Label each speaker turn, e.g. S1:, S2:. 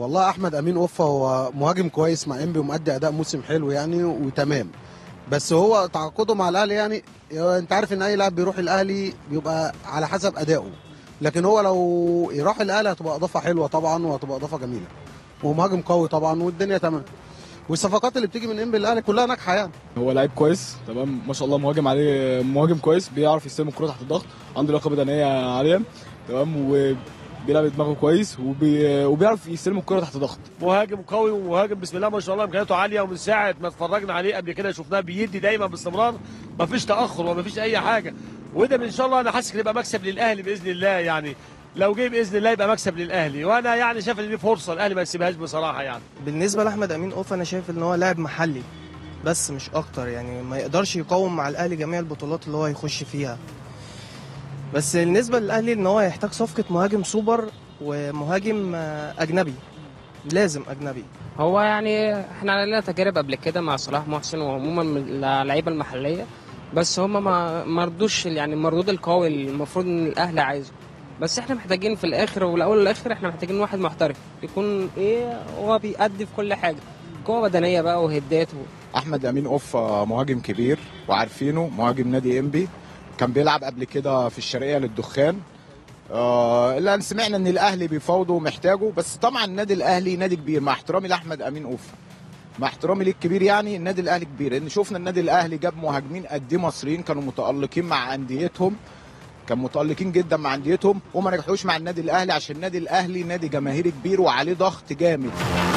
S1: والله احمد امين اوفا هو مهاجم كويس مع انبي ومؤدي اداء موسم حلو يعني وتمام بس هو تعاقده مع الاهلي يعني انت عارف ان اي لاعب بيروح الاهلي بيبقى على حسب ادائه لكن هو لو يروح الاهلي هتبقى اضافه حلوه طبعا وهتبقى اضافه جميله ومهاجم قوي طبعا والدنيا تمام والصفقات اللي بتيجي من انبي الاهلي كلها ناجحه يعني
S2: هو لعيب كويس تمام ما شاء الله مهاجم عليه مهاجم كويس بيعرف يستلم الكره تحت الضغط عنده لياقه بدنيه عاليه تمام وبيلعب دماغه كويس وبي... وبيعرف يستلم الكره تحت ضغط
S3: مهاجم قوي ومهاجم بسم الله ما شاء الله امكانياته عاليه ومن ساعه ما اتفرجنا عليه قبل كده شفناه بيدي دايما باستمرار ما فيش تاخر وما فيش اي حاجه وده ان شاء الله انا حاسس يبقى مكسب للاهلي باذن الله يعني لو جه باذن الله يبقى مكسب للاهلي وانا يعني شايف ان دي فرصه الاهلي ما يسيبهاش بصراحه يعني
S4: بالنسبه لاحمد امين اوف انا شايف ان هو لاعب محلي بس مش اكتر يعني ما يقدرش يقاوم مع الاهلي جميع البطولات اللي هو هيخش فيها بس بالنسبه للاهلي ان هو هيحتاج صفقه مهاجم سوبر ومهاجم آه، اجنبي لازم اجنبي
S5: هو يعني احنا لنا تجارب قبل كده مع صلاح محسن وعموما من اللعيبه المحليه بس هم ما مرضوش يعني المردود القوي اللي المفروض ان الاهلي عايزه بس احنا محتاجين في الاخر والاول والاخر احنا محتاجين واحد محترف يكون ايه هو بيأدي في كل حاجه قوه بدنيه بقى وهدات و...
S6: احمد امين اوف مهاجم كبير وعارفينه مهاجم نادي انبي كان بيلعب قبل كده في الشرقيه للدخان آه الا ان سمعنا ان الاهلي بيفاوضه ومحتاجه بس طبعا النادي الاهلي نادي كبير مع احترامي لاحمد امين اوف مع احترامي ليك كبير يعني النادي الاهلي كبير لان شفنا النادي الاهلي جاب مهاجمين قد ايه مصريين كانوا متالقين مع انديتهم كان متالقين جدا مع انديتهم وما نجحوش مع النادي الاهلي عشان النادي الاهلي نادي جماهيري كبير وعليه ضغط جامد